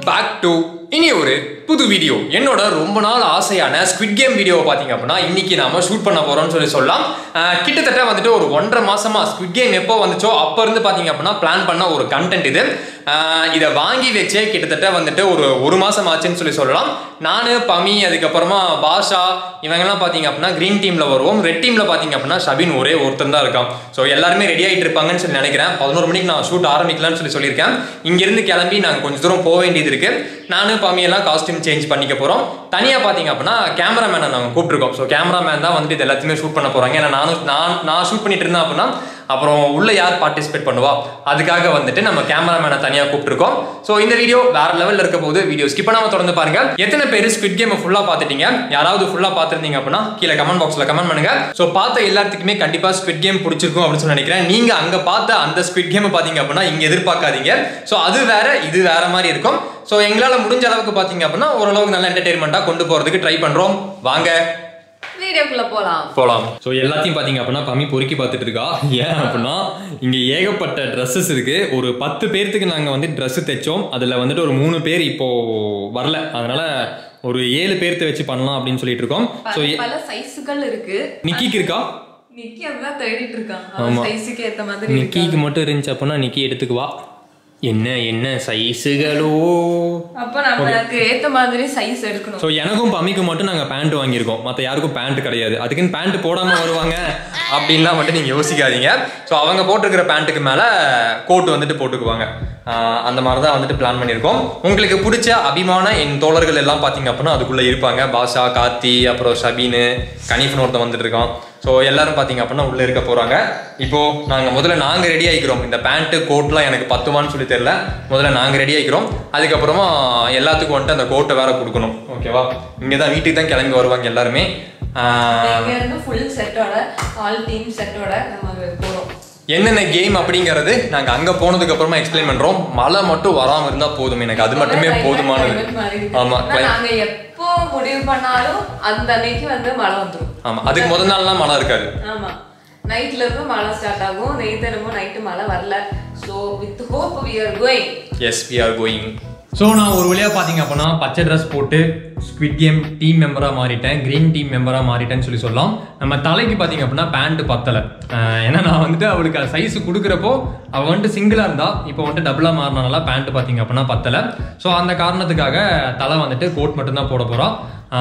Back to இனி ஒரு புது வீடியோ என்னோட ரொம்ப நாள் ஆசையான ஸ்குவிட் கேம் வீடியோவை பார்த்தீங்க அப்படின்னா இன்னைக்கு நாம ஷூட் பண்ண போறோம்னு சொல்லி சொல்லலாம் அஹ் கிட்டத்தட்ட வந்துட்டு ஒரு ஒன்றரை மாசமா ஸ்குவிட் கேம் எப்போ வந்துச்சோ அப்போ இருந்து பார்த்தீங்க அப்படின்னா பிளான் பண்ண ஒரு கண்டென்ட் இது அஹ் இதை வாங்கி வச்சே கிட்டத்தட்ட வந்துட்டு ஒரு ஒரு மாசம் ஆச்சுன்னு சொல்லி சொல்லலாம் நான் பமி அதுக்கப்புறமா பாஷா இவங்கெல்லாம் பார்த்தீங்க அப்படின்னா க்ரீன் டீம்ல வருவோம் ரெட் டீம்ல பார்த்தீங்க அப்படின்னா ஷபின் ஒரே ஒருத்தன் தான் இருக்கான் ஸோ எல்லாருமே ரெடி ஆகிட்டு இருப்பாங்கன்னு சொல்லி நினைக்கிறேன் பதினோரு மணிக்கு நான் ஷூட் ஆரம்பிக்கலாம்னு சொல்லி சொல்லியிருக்கேன் இங்கிருந்து கிளம்பி நாங்கள் கொஞ்சம் தூரம் போக வேண்டியது இருக்கு நானும் பமியெல்லாம் காஸ்டியூம் சேஞ்ச் பண்ணிக்க போகிறோம் தனியாக பார்த்தீங்க அப்படின்னா கேமராமேனை நாங்கள் கூப்பிட்டுருக்கோம் ஸோ கேமராமேன் தான் வந்துட்டு இது எல்லாத்தையுமே ஷூட் பண்ண போகிறாங்க ஏன்னா நானும் நான் நான் ஷூட் பண்ணிட்டு இருந்தேன் அப்படின்னா அப்புறம் உள்ள யார் பார்ட்டிசிபேட் பண்ணுவா அதுக்காக வந்துட்டு நம்ம கேமராமேனை தனியாக கூப்பிட்டுருக்கோம் ஸோ இந்த வீடியோ வேற லெவலில் இருக்க போது வீடியோ ஸ்கிப் பண்ணாம தொடர்ந்து பாருங்க எத்தனை பேர் ஸ்குவிட் கேம் ஃபுல்லாக பார்த்துட்டீங்க யாராவது ஃபுல்லாக பார்த்துருந்தீங்க அப்படின்னா கீழே கமெண்ட் பாக்ஸில் கமெண்ட் பண்ணுங்க ஸோ பார்த்த எல்லாத்துக்குமே கண்டிப்பாக ஸ்குவிட் கேம் பிடிச்சிருக்கும் அப்படின்னு சொல்லி நினைக்கிறேன் நீங்க அங்கே பார்த்த அந்த ஸ்குவிட் கேம் பார்த்தீங்க அப்படின்னா இங்கே எதிர்பார்க்காதீங்க ஸோ அது வேற இது வேற மாதிரி இருக்கும் ஸோ எங்களால் முடிஞ்ச அளவுக்கு பார்த்தீங்க அப்படின்னா ஓரளவுக்கு நல்ல என்டர்டைன்மெண்ட்டாக கொண்டு போகிறதுக்கு ட்ரை பண்ணுறோம் வாங்க வீடியோக்குள்ள போலாம் போகலாம் ஸோ எல்லாத்தையும் பார்த்தீங்க அப்படின்னா பம்மி பொறுக்கி பார்த்துட்டு இருக்கா ஏன் அப்படின்னா இங்கே ஏகப்பட்ட ட்ரெஸ்ஸஸ் இருக்கு ஒரு பத்து பேர்த்துக்கு நாங்கள் வந்து ட்ரெஸ் தைச்சோம் அதில் வந்துட்டு ஒரு மூணு பேர் இப்போ வரல அதனால ஒரு ஏழு பேர்த்த வச்சு பண்ணலாம் அப்படின்னு சொல்லிட்டு இருக்கோம் ஸோ பல- பல சைஸுகள் இருக்கு நிக்கிக்கு இருக்கா நிக்கி அதுதான் தேடிட்டு இருக்கான் ஆமா. அவன் சைஸுக்கு ஏத்த மாதிரி இருக்கு நிக்கிக்கு மட்டும் இருந்துச்சு அப்படின்னா நிக்கி எடுத்துக்குவா என்ன என்ன சைஸுகளோ அப்ப நம்மளுக்கு ஏத்த மாதிரி சைஸ் எடுக்கணும் ஸோ எனக்கும் பம்மிக்கும் மட்டும் நாங்கள் பேண்ட் வாங்கியிருக்கோம் மற்ற யாருக்கும் பேண்ட் கிடையாது அதுக்குன்னு பேண்ட் போடாமல் வருவாங்க அப்படின்லாம் வந்துட்டு நீங்கள் யோசிக்காதீங்க ஸோ அவங்க போட்டிருக்கிற பேண்ட்டுக்கு மேலே கோட் வந்துட்டு போட்டுக்குவாங்க ஆஹ் அந்த மாதிரி தான் வந்துட்டு பிளான் பண்ணியிருக்கோம் உங்களுக்கு பிடிச்ச அபிமான என் தோழர்கள் எல்லாம் பார்த்தீங்க அப்படின்னா அதுக்குள்ளே இருப்பாங்க பாஷா கார்த்தி அப்புறம் ஷபீனு கனிஃப்னு ஒருத்தன் வந்துட்டு இருக்கான் ஸோ எல்லாரும் பார்த்தீங்க அப்படின்னா உள்ளே இருக்க போகிறாங்க இப்போ நாங்கள் முதல்ல நாங்கள் ரெடி ஆகிக்கிறோம் இந்த பேண்ட்டு கோட்லாம் எனக்கு பத்துமான்னு சொல்லி தெரியல முதல்ல நாங்கள் ரெடி ஆகிக்கிறோம் அதுக்கப்புறமா எல்லாத்துக்கும் வந்துட்டு அந்த கோட்டை வேற கொடுக்கணும் ஓகேவா இங்கே தான் வீட்டுக்கு தான் கிளம்பி வருவாங்க எல்லாருமே ஆஹ் இங்க இருந்து ஃபுல் செட்டோட ஆல் டீம் செட்டோட நம்ம போறோம் என்னென்ன கேம் அப்படிங்கிறது நாங்கள் அங்கே போனதுக்கு அப்புறமா எக்ஸ்பிளைன் பண்ணுறோம் மழை மட்டும் வராமல் இருந்தால் போதும் எனக்கு அது மட்டுமே climate போதுமானது மாறி இருக்கு. ஆமாம் ஆனா நாங்க எப்போ முடிவு பண்ணாலும் அந்த அன்னைக்கு வந்து மழை வந்துரும் ஆமாம் அதுக்கு முதல் நாள்லாம் மழை இருக்காது ஆமா நைட்ல இருந்து மழை ஸ்டார்ட் ஆகும் நெய்த் என்னமோ நைட்டு மழை வரல so with hope we are going yes we are going so நான் ஒரு வழியாக பார்த்தீங்க அப்படின்னா பச்சை ட்ரெஸ் போட்டு ஸ்குவிட் கேம் டீம் மெம்பராக மாறிட்டேன் க்ரீன் டீம் மெம்பராக மாறிட்டேன்னு சொல்லி சொல்லலாம் நம்ம தலைக்கு பார்த்தீங்க அப்படின்னா பேண்ட் பத்தலை ஆஹ் ஏன்னா நான் வந்துட்டு அவளுக்கு சைஸ் கொடுக்குறப்போ அவள் வந்துட்டு சிங்கிளாக இருந்தா இப்போ வந்துட்டு டபுளாக மாறினால பேண்ட் பார்த்தீங்க அப்படின்னா பத்தலை ஸோ அந்த காரணத்துக்காக தலை வந்துட்டு கோட் மட்டும்தான் போட போகிறோம்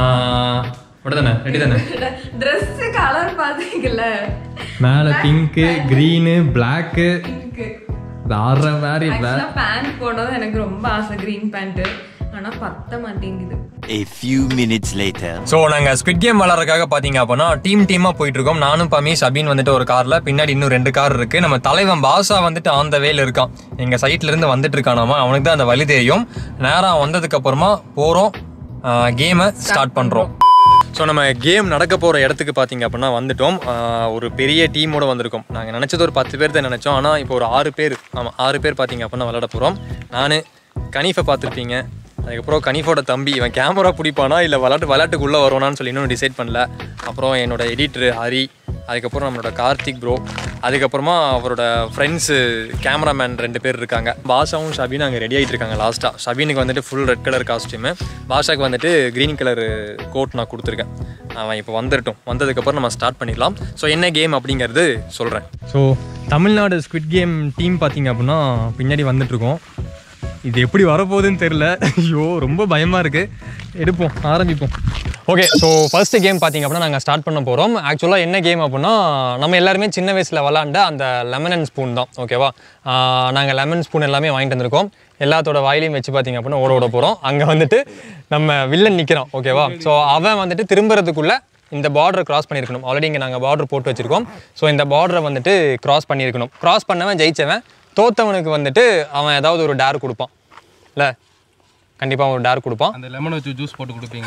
தானே ரெடி தானே Dress கலர் பாத்தீங்கல்ல மேலே பிங்க்கு க்ரீனு பிளாக்கு பிங்க் வேற மாதிரி ஆக்சுவலா பேண்ட் போடுறது எனக்கு ரொம்ப ஆசை கிரீன் பேண்ட் ஆனா பத்த மாட்டேங்குது A few minutes later. So நாங்கள் ஸ்குவிட் கேம் விளாட்றதுக்காக பார்த்தீங்க அப்படின்னா டீம் டீமாக போயிட்டு இருக்கோம் நானும் பமி சபீன் வந்துட்டு ஒரு காரில் பின்னாடி இன்னும் ரெண்டு கார் இருக்கு நம்ம தலைவன் பாஷா வந்துட்டு ஆன் த வேல இருக்கான் எங்கள் சைட்ல இருந்து வந்துட்டு இருக்கானாமா அவனுக்கு தான் அந்த வழி தெரியும் நேரம் வந்ததுக்கு அப்புறமா போகிறோம் கேமை ஸ்டார்ட் பண்ணுறோம் ஸோ நம்ம கேம் நடக்க போகிற இடத்துக்கு பார்த்தீங்க அப்படின்னா வந்துட்டோம் ஆஹ் ஒரு பெரிய டீமோட வந்திருக்கோம் நாங்கள் நினச்சது ஒரு பத்து பேர் தான் நினச்சோம் ஆனால் இப்போ ஒரு ஆறு பேர் ஆமாம் ஆறு பேர் பார்த்தீங்க அப்படின்னா விளையாட போகிறோம் நான் கனீஃபை பார்த்துருப்பீங்க அதுக்கப்புறம் கனிஃபோட தம்பி இவன் கேமரா பிடிப்பானா இல்லை விளாட்டு விளாட்டுக்குள்ளே வருவானான்னு சொல்லி இன்னும் டிசைட் பண்ணல அப்புறம் என்னோட எடிட்டர் ஹரி அதுக்கப்புறம் நம்மளோட கார்த்திக் ப்ரோ அதுக்கப்புறமா அவரோட ஃப்ரெண்ட்ஸு கேமராமேன் ரெண்டு பேர் இருக்காங்க பாஷாவும் ஷபீனும் அங்கே ரெடி ஆகிட்டு இருக்காங்க லாஸ்ட்டாக ஷபீனுக்கு வந்துட்டு ஃபுல் ரெட் கலர் காஸ்டியூமு பாஷாக்கு வந்துட்டு க்ரீன் கலர் கோட் நான் கொடுத்துருக்கேன் அவன் இப்போ வந்துடட்டும் வந்ததுக்கப்புறம் நம்ம ஸ்டார்ட் பண்ணிடலாம் ஸோ என்ன கேம் அப்படிங்கிறது சொல்கிறேன் so Tamil Nadu squid game team பார்த்தீங்க அப்படின்னா பின்னாடி வந்துட்டுருக்கோம் இது எப்படி வரப்போகுதுன்னு தெரில ஐயோ ரொம்ப பயமாக இருக்குது எடுப்போம் ஆரம்பிப்போம் ஓகே ஸோ ஃபர்ஸ்ட் கேம் பார்த்தீங்க அப்படின்னா நாங்கள் ஸ்டார்ட் பண்ண போகிறோம் ஆக்சுவலாக என்ன கேம் அப்படின்னா நம்ம எல்லாருமே சின்ன வயசில் விளாண்ட அந்த லெமன் அண்ட் ஸ்பூன் தான் ஓகேவா நாங்கள் லெமன் ஸ்பூன் எல்லாமே வாங்கிட்டு வந்திருக்கோம் எல்லாத்தோட வாயிலையும் வச்சு பார்த்தீங்க அப்படின்னா ஓட ஓட போகிறோம் அங்கே வந்துட்டு நம்ம வில்லன் நிற்கிறான் ஓகேவா ஸோ அவன் வந்துட்டு திரும்புறதுக்குள்ளே இந்த பார்டரை கிராஸ் பண்ணியிருக்கணும் ஆல்ரெடி இங்கே நாங்கள் பார்டர் போட்டு வச்சுருக்கோம் ஸோ இந்த பார்டரை வந்துட்டு கிராஸ் பண்ணியிருக்கணும் கிராஸ் பண்ணவன் ஜெயிச்சவன் தோத்தவனுக்கு வந்துட்டு அவன் ஏதாவது ஒரு டேர் கொடுப்பான் இல்லை கண்டிப்பாக ஒரு டேர் கொடுப்பான் அந்த லெமன் வச்சு ஜூஸ் போட்டு கொடுப்பீங்க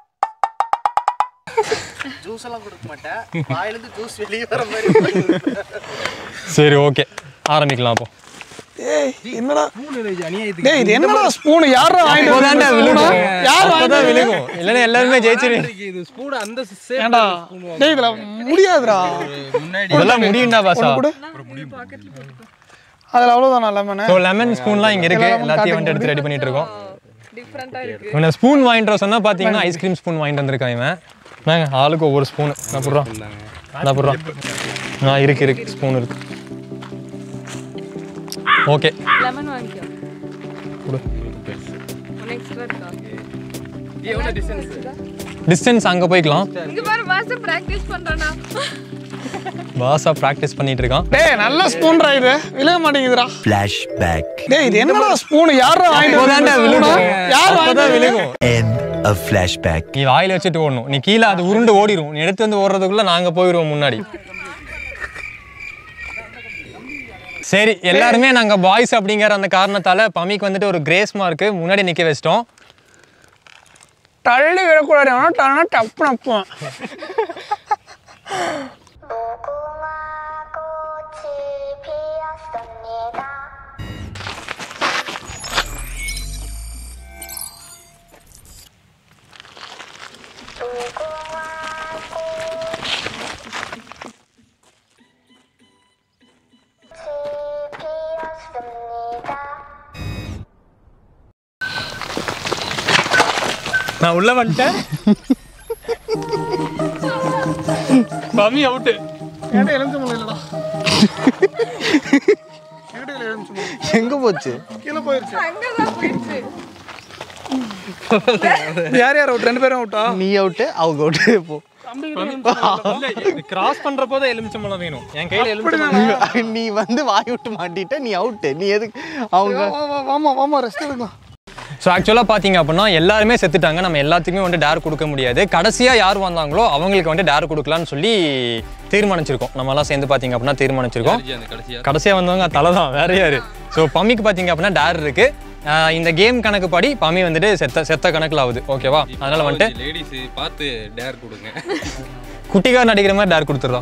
ஜூஸ் எல்லாம் கொடுக்க மாட்டேன் வாயிலிருந்து ஜூஸ் வெளியே வர மாதிரி சரி ஓகே ஆரம்பிக்கலாம் அப்போ ஏய் என்னடா அநியாயத்துக்கு டேய் இது என்னடா ஸ்பூன் யாரா வாங்கிட்டு அப்போதான்டா வந்தது விழுகும். spoon? யார் வாங்கிட்டு அப்பதான் வந்தது? விழுகும் இல்லைன்னா எல்லாருமே ஜெயிச்சிருவீங்க இது ஸ்பூன் அந்த ஏன்டா டேய் இதுல முடியாதுடா முன்னாடி இதெல்லாம் முடியும்டா பாசா கொடு அதுல அவ்வளவுதானா லெமன் ஸோ லெமன் ஸ்பூன்லாம் இங்கே இருக்கு எல்லாத்தையும் வந்துட்டு எடுத்து ரெடி பண்ணிட்டு இருக்கோம் டிஃப்ரெண்டா இருக்கு இவனை ஸ்பூன் வாங்கிட்டு வர சொன்னா பாத்தீங்கன்னா ஐஸ்கிரீம் ஸ்பூன் வாங்கிட்டு வந்திருக்கான் இவன் நாங்க ஆளுக்கு ஒவ்வொரு ஸ்பூன் நான் போடுறான் நான் போடுறான் ஆ இருக்கு இருக்கு ஸ்பூன் இருக்கு ஓகே லெமன் வாங்கிக்கோ நெக்ஸ்ட் இருக்கா டிஸ்டன்ஸ் அங்க போய்க்கலாம் இங்க பாரு மாஸ்டர் பிராக்டிஸ் பண்றானா பாஸா ப்ராக்டிஸ் பண்ணிட்டு இருக்கான் டேய் நல்ல ஸ்பூன்டா இது விழுக மாட்டேங்குதுடா Flashback. டேய் இது என்னடா ஸ்பூன் யாரா வாங்கிட்டு அப்போதான்டா வந்தது விழுகும். spoon? யார் வாங்கிட்டு அப்போதான் வந்தது? விழுகும் End of flashback. நீ வாயில வச்சுட்டு ஓடணும் நீ கீழே அது உருண்டு ஓடிரும் நீ எடுத்து வந்து ஓடுறதுக்குள்ள நாங்க போயிடுவோம் முன்னாடி சரி எல்லாருமே நாங்க பாய்ஸ் அப்படிங்கிற அந்த காரணத்தால பமிக்கு வந்துட்டு ஒரு கிரேஸ் மார்க்கு முன்னாடி நிக்க வச்சிட்டோம் தள்ளி விடக்கூடாது ஆனால் டனா டப்பு நப்புவான் நான் உள்ள வந்துட்டேன் பமி அவுட்டு என்கிட்ட எலுமிச்சை மலை இல்லடா என்கிட்ட எலுமிச்சை மலை. எங்க போச்சு கீழே போயிருச்சு அங்கதான் போயிடுச்சு யார் யார் அவுட் ரெண்டு பேரும் அவுட்டா நீ அவுட்டு அவங்க அவுட்டு போ கிராஸ் பண்றப்போ தான் எலுமிச்சம்பழம் வேணும் என் கையில எலுமிச்சம்பழம் நீ வந்து வாய் விட்டு மாட்டிட்ட நீ அவுட்டு நீ எதுக்கு அவங்க வா, வா, வாமா வாமா ரெஸ்ட் எடுக்கலாம் ஸோ ஆக்சுவலாக பார்த்தீங்க அப்படின்னா எல்லாருமே செத்துட்டாங்க நம்ம எல்லாத்துக்குமே வந்து டேர் கொடுக்க முடியாது கடைசியாக யார் வந்தாங்களோ அவங்களுக்கு வந்து டேர் கொடுக்கலான்னு சொல்லி தீர்மானிச்சிருக்கோம் நம்மலாம் சேர்ந்து பார்த்தீங்க அப்படின்னா தீர்மானிச்சிருக்கோம் அந்த கடைசியா கடைசியாக வந்தவங்க தலை தான் வேற யாரு ஸோ பம்மிக்கு பார்த்தீங்க அப்படின்னா டேர் இருக்கு ஆஹ் இந்த கேம் கணக்கு படி பம்மி வந்துட்டு செத்த செத்த கணக்கில் ஆகுது ஓகேவா அதனால வந்துட்டு லேடிஸ் பார்த்து டேர் கொடுங்க குட்டிக்கார் நடிக்கிற மாதிரி டேர் கொடுத்துட்றோம்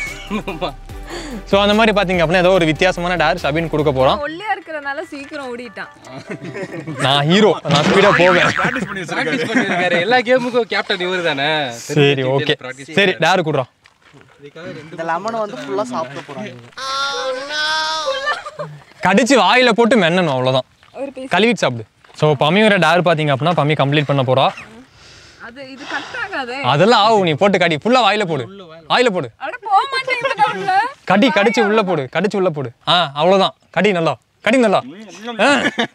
ஸோ அந்த மாதிரி பார்த்தீங்க அப்படின்னா ஏதோ ஒரு வித்தியாசமான டேர் சபின் கொடுக்க போகிறோம் ஒல்லியா இருக்கிறனால சீக்கிரம் ஓடிட்டான் நான் ஹீரோ நான் ஸ்பீடாக போவேன் ப்ராக்டிஸ் பண்ணிருக்காரு எல்லா கேமுக்கும் கேப்டன் இவர் தானே சரி ஓகே சரி டேர் கொடுறோம் இந்த லெமனை வந்து ஃபுல்லா சாப்பிட போறாங்க கடிச்சு வாயில போட்டு மென்னணும் அவ்வளோதான் ஒரு பீஸ் கழுவிட்டு சாப்பிடு ஸோ பம்மியோட டேர் பார்த்தீங்க அப்படின்னா பம்மி கம்ப்ளீட் பண்ண போறா அது இது கட் ஆகாதே அதெல்லாம் ஆகும் நீ போட்டு கடி ஃபுல்லா வாயில போடு வாயில போடு அட போக மாட்டேங்குதுடா உள்ள கடி கடிச்சு உள்ள போடு கடிச்சு உள்ள போடு ஆ அவ்வளோதான் கடி நல்லா கடி நல்லா ஆ.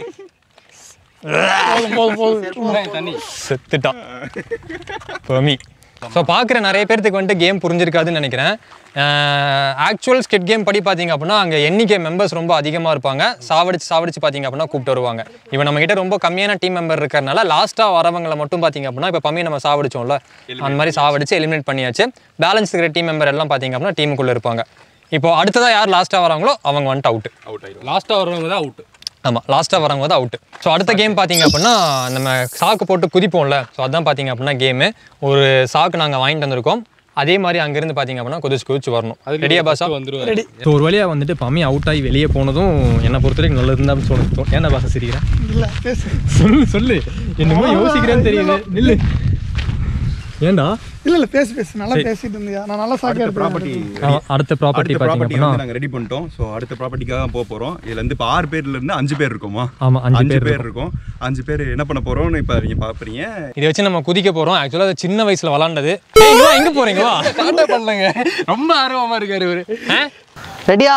போதும் போதும் போதும் தண்ணி செத்துட்டான் பமி ஸோ பார்க்குற நிறைய பேர்த்துக்கு வந்துட்டு கேம் புரிஞ்சிருக்காதுன்னு நினைக்கிறேன் ஆக்சுவல் ஸ்கிட் கேம் படி பார்த்தீங்க அப்படின்னா அங்கே எண்ணிக்கை மெம்பர்ஸ் ரொம்ப அதிகமாக இருப்பாங்க சாவடிச்சு சாவடிச்சு பார்த்தீங்க அப்படின்னா கூப்பிட்டு வருவாங்க இப்போ நம்ம கிட்ட ரொம்ப கம்மியான டீம் மெம்பர் இருக்கிறனால லாஸ்ட்டாக வரவங்களை மட்டும் பார்த்தீங்க அப்படின்னா இப்போ பம்மி நம்ம சாவடிச்சோம்ல அந்த மாதிரி சாவடிச்சு எலிமினேட் பண்ணியாச்சு பேலன்ஸ் இருக்கிற டீம் மெம்பர் எல்லாம் பார்த்தீங்க அப்படின்னா டீமுக்குள்ளே இருப்பாங்க இப்போ அடுத்ததாக யார் லாஸ்ட்டாக வராங்களோ அவங்க வந்துட்டு அவுட்டு லாஸ்டா வரவங்க தான் அவுட் ஆமாம் லாஸ்ட்டாக வரவங்க தான் அவுட்டு ஸோ அடுத்த கேம் பார்த்தீங்க அப்படின்னா நம்ம சாக்கு போட்டு குதிப்போம்ல ஸோ அதான் பார்த்தீங்க அப்படின்னா கேமு ஒரு சாக்கு நாங்கள் வாங்கிட்டு வந்திருக்கோம் அதே மாதிரி அங்கேருந்து பார்த்தீங்க அப்படின்னா குதிச்சு குதிச்சு வரணும் ரெடியா பாசா வந்துருவாரு ரெடி ஸோ ஒரு வழியாக வந்துட்டு பம்மி அவுட் ஆகி வெளியே போனதும் என்னை பொறுத்த வரைக்கும் நல்லது இருந்தால் சொல்லணும் ஏன்னா பாசா சிரிக்கிறேன் இல்ல பேசு சொல்லு சொல்லு என்னமோ யோசிக்கிறேன்னு தெரியுது நில்லு ஏண்டா இல்ல இல்ல பேசு பேசு நல்லா பேசிட்டு இருந்தியா நான் நல்லா சாக்கியா ப்ராப்பர்ட்டி ஆமா, அடுத்த ப்ராப்பர்ட்டி அடுத்த பார்த்தீங்க ப்ராப்பர்ட்டி அப்படின்னா வந்து நாங்க ரெடி பண்ணிட்டோம் ஸோ அடுத்த ப்ராப்பர்ட்டிக்காக தான் போக போறோம் இதுல இருந்து இப்போ ஆறு பேர்ல இருந்து அஞ்சு பேர் இருக்கோமா ஆமா, அஞ்சு பேர் பேர் இருக்கோம் அஞ்சு பேர் என்ன பண்ண போறோம்னு இப்போ நீங்க பாக்குறீங்க இதை வச்சு நம்ம குதிக்க போகிறோம் ஆக்சுவலாக அது சின்ன வயசில் விளாண்டது ஏய், இங்க வா, எங்க போறீங்க வா ஸ்டார்ட் பண்ணலங்க ரொம்ப ஆர்வமா இருக்காரு இவரு ஆ? ரெடியா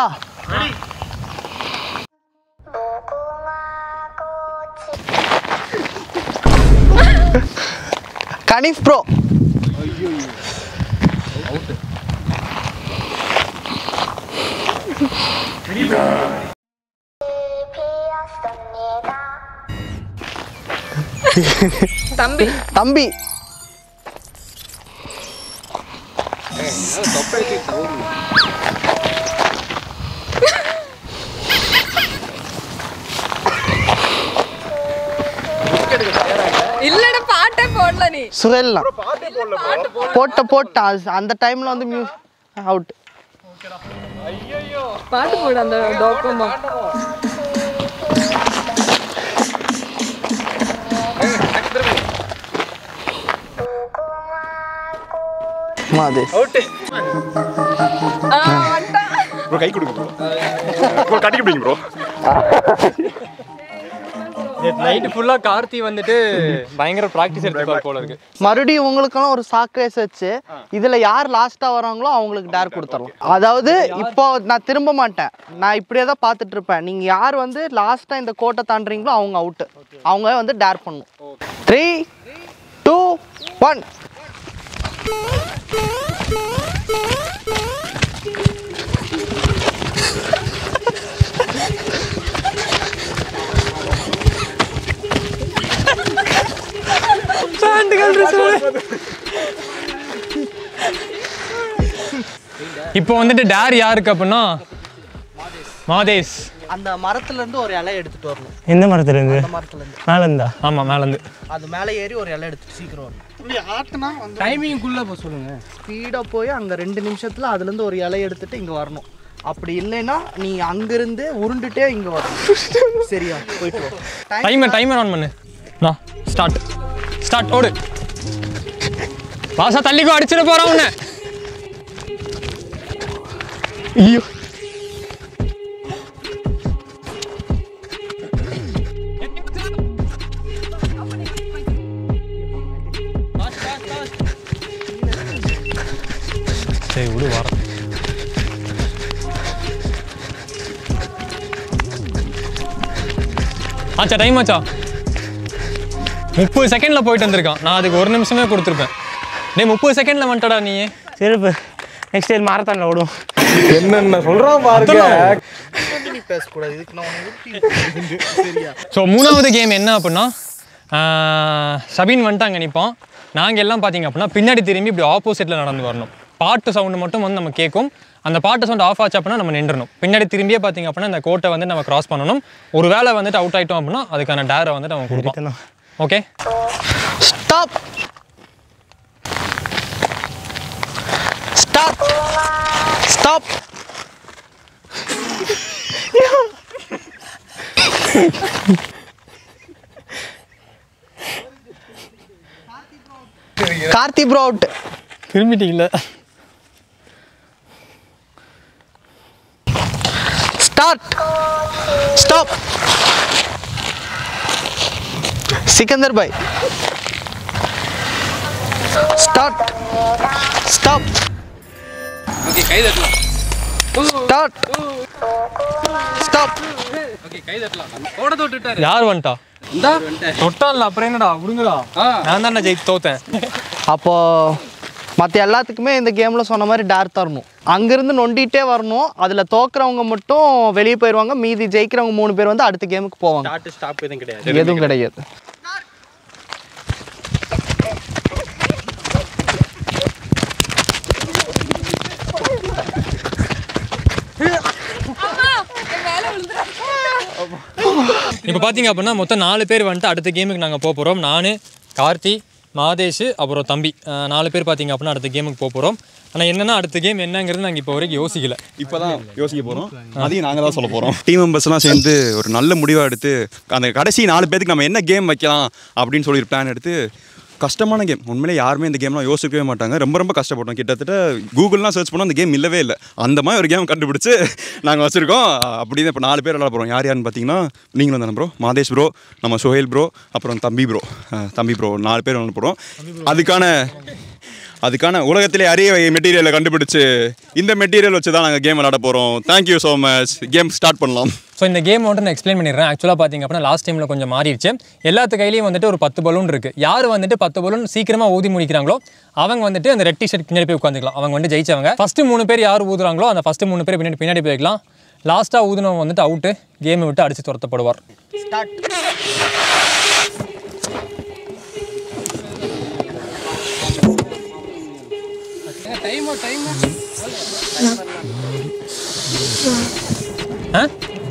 கனிஃப் ப்ரோ தம்பி தம்பி இல்லடா பாட்டே போடல நீ சுகல்லாம் போட்ட போட்டா அந்த டைம்ல வந்து மியூ அவுட் பாட்டு போடு அந்த டோக்கோமா மாதே ஆ வந்துட்டான் ப்ரோ கை கொடுங்க ப்ரோ ப்ரோ கட்டி பிடிங்க ப்ரோ நைட்டு ஃபுல்லா கார்த்தி வந்துட்டு பயங்கர ப்ராக்டிஸ் எடுத்துப்பார் போல இருக்கு மறுபடியும் உங்களுக்கெல்லாம் ஒரு சாக் ரேஸ் வச்சு இதுல யார் லாஸ்டா வராங்களோ அவங்களுக்கு டேர் கொடுத்துடலாம் அதாவது இப்போ நான் திரும்ப மாட்டேன் நான் இப்படியே தான் பார்த்துட்டு இருப்பேன் நீங்க யார் வந்து லாஸ்டா இந்த கோட்டை தாண்டுறீங்களோ அவங்க அவுட்டு அவங்க வந்து டேர் பண்ணும் த்ரீ டூ ஒன் இப்போ வந்துட்டு டேர் யாருக்கு அப்படின்னா மாதேஷ் அந்த மரத்துல இருந்து ஒரு இலை எடுத்துட்டு வரணும் எந்த மரத்துல இருந்து அந்த மரத்துல இருந்து மேல இருந்தா ஆமா மேலேருந்து அது மேலே ஏறி ஒரு இலை எடுத்துட்டு சீக்கிரம் வரணும் இப்படி ஆட்டுனா வந்து டைமிங்குள்ள போக சொல்லுங்க ஸ்பீடாக போய் அங்கே ரெண்டு நிமிஷத்தில் அதுலேருந்து ஒரு இலை எடுத்துட்டு இங்கே வரணும் அப்படி இல்லைன்னா நீ அங்கிருந்து உருண்டுட்டே இங்கே வரணும் சரியா போயிட்டு வா Time டைமர் டைமர் ஆன் பண்ணு நான் ஸ்டார்ட் ஸ்டார்ட் ஓடு வாசா தள்ளிக்கோ அடிச்சிட போறான் உன்னை ஐயோ சரி விடு வர ஆச்சா டைம் ஆச்சா முப்பது செகண்ட்ல போயிட்டு வந்திருக்கான் நான் அதுக்கு ஒரு நிமிஷமே கொடுத்துருப்பேன் டேய் முப்பது செகண்ட்ல வந்துட்டடா நீ செருப்பு நெக்ஸ்ட் இயர் மாரத்தான்ல ஓடும் என்னென்ன சொல்றான் பாருங்க நீ பேசக்கூடாது இதுக்கு நான் உனக்கு சரியா ஸோ மூணாவது கேம் என்ன அப்படின்னா ஆஹ், சபீன் வந்துட்டு அங்கே நிற்போம் நாங்கள் எல்லாம் பார்த்தீங்க அப்படின்னா பின்னாடி திரும்பி இப்படி ஆப்போசிட்டில் நடந்து வரணும் பாட்டு சவுண்டு மட்டும் வந்து நம்ம கேட்கும் அந்த பாட்டு சவுண்ட் ஆஃப் ஆச்சு அப்படின்னா நம்ம நின்றணும் பின்னாடி திரும்பியே பார்த்தீங்க அப்படின்னா இந்த கோட்டை வந்து நம்ம கிராஸ் பண்ணணும் ஒரு வேளை வந்துட்டு அவுட் ஆயிட்டோம் அப்படின்னா அதுக்கான டேரை வந்துட்டு அவன் கொடுப்பான் okay stop stop stop Karthi bro out திரும்பிட்டீங்களா start stop Sikandar bhai start stop okay கை தட்டலாம் ஸ்டார்ட் ஸ்டாப் ஓகே கை தட்டலாம் ஓட தொட்டுட்டாரு யார் வந்துட்டா இந்தா தொட்டான்ல அப்புறம் என்னடா விடுங்கடா ஆ. நான் தான் ஜெயித்து தோத்தேன் அப்போ மற்ற எல்லாத்துக்குமே இந்த கேமில் சொன்ன மாதிரி டேர் தரணும் அங்கேருந்து நொண்டிகிட்டே வரணும் அதில் தோக்குறவங்க மட்டும் வெளியே போயிடுவாங்க மீதி ஜெயிக்கிறவங்க மூணு பேர் வந்து அடுத்த கேமுக்கு போவாங்க ஸ்டார்ட் ஸ்டாப் எதுவும் கிடையாது எதுவும் கிடையாது இப்போ பார்த்தீங்க அப்படின்னா மொத்தம் நாலு பேர் வந்துட்டு அடுத்த கேமுக்கு நாங்கள் போக போகிறோம் நான் கார்த்தி மாதேஷ் அப்புறம் தம்பி அஹ் நாலு பேர் பார்த்தீங்க அப்படின்னா அடுத்த கேமுக்கு போக போகிறோம் ஆனால் என்னன்னா அடுத்த கேம் என்னங்கிறது நாங்கள் இப்போ வரைக்கும் யோசிக்கல இப்போதான் யோசிக்க போறோம் அதையும் நாங்க தான் சொல்ல போறோம் டீம் மெம்பர்ஸ்லாம் சேர்ந்து ஒரு நல்ல முடிவா எடுத்து அந்த கடைசி நாலு பேருக்கு நம்ம என்ன கேம் வைக்கலாம் அப்படின்னு சொல்லி பிளான் எடுத்து கஷ்டமான கேம் உண்மையிலே யாருமே இந்த கேம்லாம் யோசிக்கவே மாட்டாங்க ரொம்ப ரொம்ப கஷ்டப்பட்டோம் கிட்டத்தட்ட கூகுள்லாம் சர்ச் பண்ணோம் அந்த கேம் இல்லவே இல்லை அந்த மாதிரி ஒரு கேம் கண்டுபிடிச்சு நாங்கள் வச்சுருக்கோம் அப்படி இப்போ நாலு பேர் விளாட போகிறோம் யார் யாருன்னு பார்த்தீங்கன்னா நீங்களும் தானே ப்ரோ மாதேஷ் ப்ரோ நம்ம சுஹேல் ப்ரோ அப்புறம் தம்பி ப்ரோ தம்பி ப்ரோ நாலு பேர் விளாட போகிறோம் அதுக்கான அதுக்கான உலகத்திலே அரிய மெட்டீரியலை கண்டுபிடிச்சு இந்த மெட்டீரியல் வச்சு தான் நாங்கள் கேம் விளாட போகிறோம் thank you so much game start பண்ணலாம் ஸோ இந்த கேம் வந்துட்டு நான் எக்ஸ்பிளைன் பண்ணிடுறேன் ஆக்சுவலாக பார்த்தீங்க அப்படின்னா லாஸ்ட் டைமில் கொஞ்சம் மாறிடுச்சு எல்லாத்து கையிலையும் வந்துட்டு ஒரு பத்து பலூன் இருக்குது யார் வந்துட்டு பத்து பலூன் சீக்கிரமாக ஊதி முடிக்கிறாங்களோ அவங்க வந்துட்டு அந்த ரெட் டிஷர்ட் பின்னாடி போய் உட்காந்துக்கலாம் அவங்க வந்து ஜெயிச்சவங்க ஃபஸ்ட்டு மூணு பேர் யார் ஊதுறாங்களோ அந்த ஃபஸ்ட்டு மூணு பேர் பின்னாடி பின்னாடி போய்க்கலாம் லாஸ்ட்டாக ஊதுனவங்க வந்துட்டு அவுட்டு கேமை விட்டு அடித்து துரத்தப்படுவார் ஸ்டார்ட் டைம் டைம் ஆ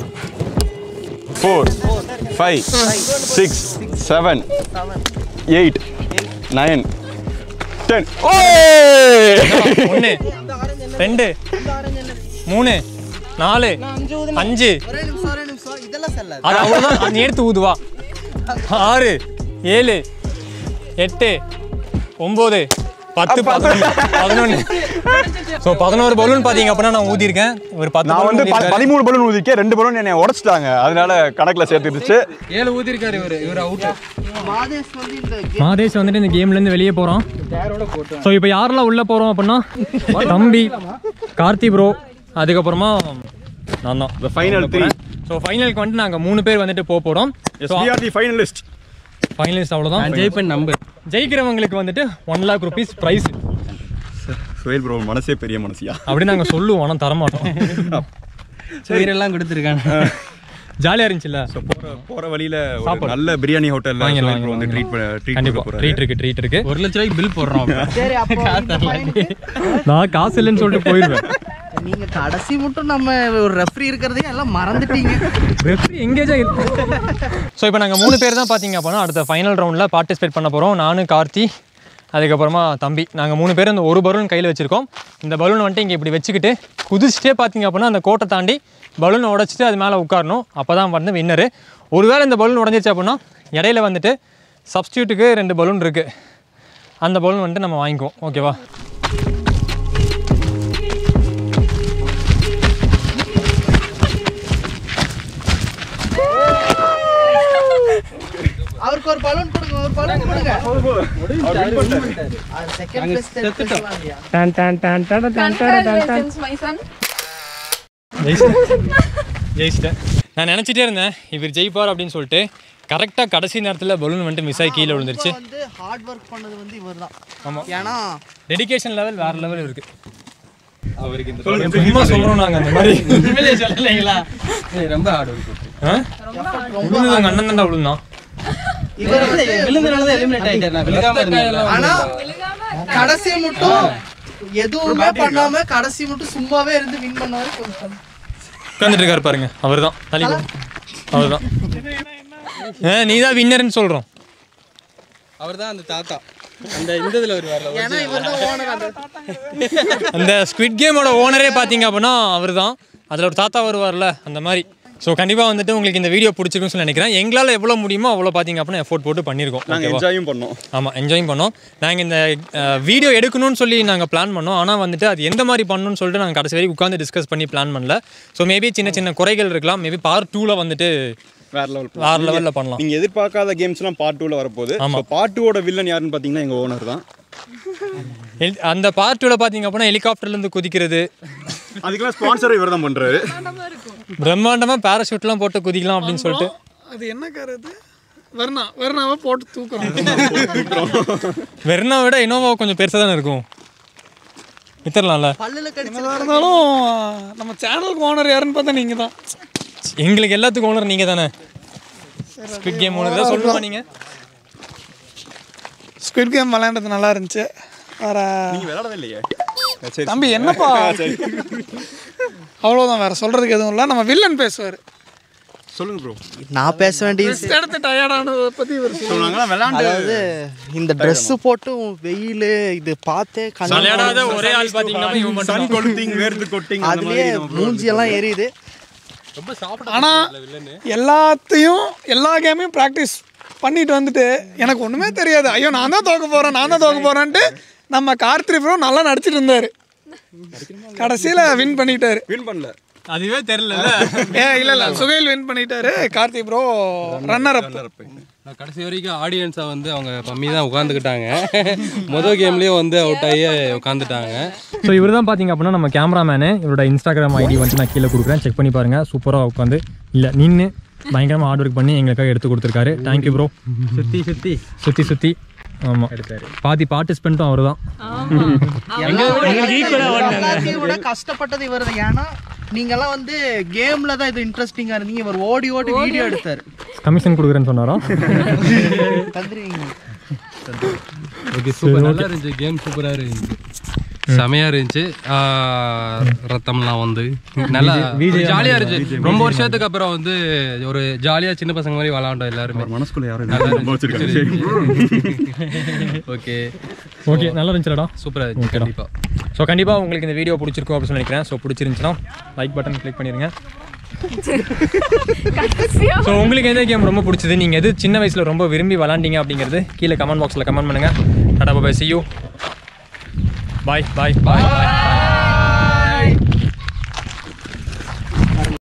four five six seven eight nine ten ஓ ஒன்று ரெண்டு மூணு நாலு அஞ்சு ஒரே நிமிஷம் ஒரே நிமிஷம் இதெல்லாம் செல்லாது அது அவ்வளோதான் நீ எடுத்து ஊதுவா ஆறு ஏழு எட்டு ஒம்பது பத்து பதினொன்று பதினொன்று ஸோ பதினோரு பலூன் பார்த்தீங்க அப்படின்னா நான் ஊதியிருக்கேன் ஒரு பத்து நான் வந்து balloon ஊதியிருக்காரு. பதிமூணு பலூன் ஊதிக்கே ரெண்டு பலூன் என்னை உடச்சிட்டாங்க அதனால கணக்கில் சேர்த்துருச்சு ஏழு ஊத்திருக்காரு இவரு இவர் அவுட் மாதேஷ் வந்து இந்த மாதேஷ் வந்துட்டு இந்த கேம்லேருந்து வெளியே போகிறோம் ஸோ இப்போ யாரெல்லாம் உள்ளே போகிறோம் அப்படின்னா தம்பி கார்த்தி ப்ரோ அதுக்கப்புறமா நான் தான் The final three. ஸோ ஃபைனலுக்கு வந்துட்டு நாங்கள் மூணு பேர் வந்துட்டு போக போகிறோம் yes we are the finalist finalist அவ்வளோதான் ஜெய்பன் நம்பர் ஜெயிக்கிறவங்களுக்கு வந்துட்டு ஒன் லேக் ருபீஸ் ப்ரைஸ் சுயல் ப்ரோ மனசே பெரிய மனசியா அப்படி நாங்கள் சொல்லுவோம் ஆனால் தரமாட்டோம் உயிரெல்லாம் கொடுத்துருக்காங்க ஜாலியாக இருந்துச்சுல்ல ஸோ போகிற போகிற வழியில் ஒரு சாப்பாடு. நல்ல பிரியாணி ஹோட்டலில் வாங்கிடலாம், சுயல் ப்ரோ வந்து ட்ரீட் பண்ண ட்ரீட் கண்டிப்பாக பண்ண ட்ரீட் இருக்கு ட்ரீட் இருக்கு ஒரு லட்ச ரூபாய்க்கு பில் போடுறோம் சரி அப்போ இந்த பையனுக்கு நான் காசு இல்லைன்னு சொல்லிட்டு போயிடுவேன் நீங்க கடைசி மட்டும் நம்ம ஒரு ரெஃப்ரி இருக்கிறதையும் எல்லாம் மறந்துட்டீங்க ரெஃப்ரி எங்கேஜா ஸோ இப்போ நாங்கள் மூணு பேர் தான் பார்த்தீங்க அப்படின்னா அடுத்த ஃபைனல் ரவுண்டில் பார்ட்டிசிபேட் பண்ண போகிறோம் நானும் கார்த்தி அதுக்கப்புறமா தம்பி நாங்கள் மூணு பேரும் இந்த ஒரு பலூன் கையில் வச்சுருக்கோம் இந்த பலூன் வந்துட்டு இங்கே இப்படி வச்சுக்கிட்டு குதிச்சுட்டே பார்த்தீங்க அப்படின்னா அந்த கோட்டை தாண்டி பலூனை உடச்சிட்டு அது மேலே உட்காரணும் அப்போ தான் வந்து வின்னரு ஒருவேளை இந்த பலூன் உடஞ்சிருச்சு அப்படின்னா இடையில வந்துட்டு சப்ஸ்டியூட்டுக்கு ரெண்டு பலூன் இருக்குது அந்த பலூன் வந்துட்டு நம்ம வாங்கிக்குவோம் ஓகேவா அவருக்கு ஒரு பலூன் கொடுங்க ஒரு பலூன் கொடுங்க அது செகண்ட் பிளேஸ் தேர்ட் பிளேஸ் இல்லையா டான் டான் டான் டான் டான் டான் டான் டான் Congratulations, my son. ஜெயிச்சிட்டேன் நான் நினச்சிட்டே இருந்தேன் இவர் ஜெயிப்பார் அப்படின்னு சொல்லிட்டு கரெக்டாக கடைசி நேரத்தில் பலூன் வந்துட்டு மிஸ் ஆகி கீழே விழுந்துருச்சு இப்போ வந்து ஹார்ட் ஒர்க் பண்ணது வந்து இவர்தான் ஆமாம் ஏன்னா டெடிகேஷன் லெவல் வேற லெவல் இருக்கு அவருக்கு இந்த சும்மா சொல்றோம் நாங்க அந்த மாதிரி சொல்லலைங்களா ரொம்ப ஆடு ஆ? விழுந்தது அண்ணன் தான்டா விழுந்தான் இவர் வந்து விழுந்தனால தான் எலிமினேட் ஆயிட்டாரு நான் விழுகாம இருந்தேன் ஆனா கடைசி மட்டும் எதுவுமே பண்ணாம கடைசி மட்டும் சும்மாவே இருந்து வின் பண்ணாரு கொஞ்சம் உட்காந்துட்டு இருக்காரு பாருங்க அவர்தான் தள்ளி அவர்தான் ஆ நீ தான் வின்னர்னு சொல்றோம் அவர் தான் அந்த தாத்தா அந்த இந்த இதுல வருவார்ல ஏன்னா இவர் தான் ஓனர் அந்த அந்த ஸ்குவிட் கேமோட ஓனரே பார்த்தீங்க அப்படின்னா அவர் தான் அதில் ஒரு தாத்தா வருவார்ல அந்த மாதிரி ஸோ கண்டிப்பாக வந்துட்டு உங்களுக்கு இந்த வீடியோ பிடிச்சிருக்குன்னு சொல்லி நினைக்கிறேன் எங்களால் எவ்வளோ முடியுமோ அவ்வளோ பார்த்தீங்க அப்படின்னா எஃபோர்ட் போட்டு பண்ணியிருக்கோம் நாங்கள் ஓகேவா என்ஜாயும் பண்ணோம் ஆமாம் என்ஜாயும் பண்ணோம் நாங்கள் இந்த வீடியோ எடுக்கணும்னு சொல்லி நாங்கள் பிளான் பண்ணோம் ஆனால் வந்துட்டு அது எந்த மாதிரி பண்ணணும்னு சொல்லிட்டு நாங்கள் கடைசி வரைக்கும் உட்காந்து டிஸ்கஸ் பண்ணி பிளான் பண்ணல ஸோ மேபி சின்ன சின்ன குறைகள் இருக்கலாம் மேபி பார்ட் டூவில் வந்துட்டு வேற லெவல் வேற லெவலில் பண்ணலாம் நீங்க எதிர்பார்க்காத கேம்ஸ்லாம் பார்ட் டூல வரப்போகுது ஆமா. ஸோ பார்ட் டூவோட வில்லன் யாருன்னு பார்த்தீங்கன்னா எங்க ஓனர் தான் ஹெல்- அந்த பார்ட் டூவில் பார்த்தீங்க அப்படின்னா ஹெலிகாப்டர்லேருந்து குதிக்கிறது அதுக்கெல்லாம் ஸ்பான்சர் இவர் தான் பண்றாரு பிரம்மாண்டமாக பேராஷூட்லாம் போட்டு குதிக்கலாம் அப்படின்னு சொல்லிட்டு அது என்ன கார் அது வர்ணா வர்ணாவை போட்டு தூக்குறோம் வெர்னா விட இனோவா கொஞ்சம் பெருசாக தானே இருக்கும் வித்தரலாம்ல பல்லுல கடிச்சு இருந்தாலும் நம்ம சேனலுக்கு ஓனர் யாருன்னு பார்த்தா நீங்க தான் எங்களுக்கு எல்லாத்துக்கும் ஓனர் நீங்கள் தானே ஸ்குவிட் கேம் ஓனர் தான் சொல்லுமா நீங்கள் ஸ்குவிட் கேம் விளையாண்டது நல்லா இருந்துச்சு வேற நீங்க விளையாடவே இல்லையே சரி தம்பி என்னப்பா அவ்வளோதான் வேற சொல்றதுக்கு எதுவும் இல்லை நம்ம வில்லன் பேசுவார் சொல்லுங்க ப்ரோ நான் பேச வேண்டியது ரெஸ்ட் எடுத்து டயர்டானதை பற்றி இவர் சொல்லுவாங்க சொன்னாங்களா விளையாண்டு அதாவது இந்த Dress போட்டும் வெயில் இது பார்த்தே கண்ணு விளையாடாத ஒரே ஆள் பார்த்தீங்கன்னா இவன் மட்டும் சன் கொளுத்திங் வேர்த்து கொட்டிங் அந்த அதுலயே மாதிரி நம்ம மூஞ்சி எல்லாம் எரியுது ஆனால் எல்லாத்தையும் எல்லா கேமையும் ப்ராக்டிஸ் பண்ணிட்டு வந்துட்டு எனக்கு ஒன்றுமே தெரியாது ஐயோ நான் தான் தோக்க போகிறேன் நான் தான் தோக்க போகிறேன்ட்டு நம்ம கார்த்திரி ப்ரோ நல்லா நடிச்சிட்டு இருந்தார் கடைசியில் வின் பண்ணிட்டாரு வின் பண்ணல அதுவே தெரியல ஏ இல்லை இல்லை சுகைல் வின் பண்ணிட்டாரு கார்த்தி ப்ரோ ரன்னர் அப் நான் கடைசி வரைக்கும் ஆடியன்ஸை வந்து அவங்க கம்மி தான் உட்காந்துக்கிட்டாங்க மொதல் கேம்லேயும் வந்து அவுட் ஆகி உட்காந்துட்டாங்க ஸோ இவர் தான் பார்த்தீங்க அப்படின்னா நம்ம கேமராமேனு இவரோட இன்ஸ்டாகிராம் ஐடி வந்து நான் கீழே கொடுக்குறேன் செக் பண்ணி பாருங்க சூப்பராக உட்காந்து இல்லை நின்று பயங்கரமாக ஹார்ட் ஒர்க் பண்ணி எங்களுக்காக எடுத்து கொடுத்துருக்காரு தேங்க்யூ ப்ரோ சுற்றி சுற்றி சுற்றி சுற்றி ஆமாம் எடுத்தாரு பாதி பார்ட்டிசிபெண்ட்டும் அவர் தான் எல்லாத்தையும் விட கஷ்டப்பட்டது இவர் தான் ஏன்னா நீங்கெல்லாம் வந்து கேம்ல தான் இது இன்ட்ரெஸ்டிங்கா இருந்தீங்க இவர் ஓடி ஓடி வீடியோ எடுத்தாரு கமிஷன் கொடுக்குறேன்னு சொன்னாரா தந்துருவீங்க ஓகே சூப்பர் நல்லா இருந்துச்சு கேம் சூப்பராக இருந்துச்சு செமையா இருந்துச்சு ஆஹ் ரத்தம்லாம் வந்து நல்லா ஜாலியா இருந்துச்சு ரொம்ப வருஷத்துக்கு அப்புறம் வந்து ஒரு ஜாலியா சின்ன பசங்க மாதிரி விளாண்டோம் எல்லாருமே மனசுக்குள்ள யாரும் வச்சிருக்காங்க ஓகே ஓகே நல்லா இருந்துச்சுலடா சூப்பரா இருந்துச்சு கண்டிப்பா ஸோ கண்டிப்பாக உங்களுக்கு இந்த வீடியோ பிடிச்சிருக்கும் அப்படின்னு சொல்லி நினைக்கிறேன் ஸோ பிடிச்சிருந்துச்சுன்னா லைக் பட்டன் கிளிக் பண்ணிடுங்க ஸோ உங்களுக்கு எந்த கேம் ரொம்ப பிடிச்சது நீங்கள் எது சின்ன வயசில் ரொம்ப விரும்பி விளாண்டீங்க அப்படிங்கிறது கீழே கமெண்ட் பாக்ஸில் கமெண்ட் பண்ணுங்கள் டாடா bye see you bye bye bye bye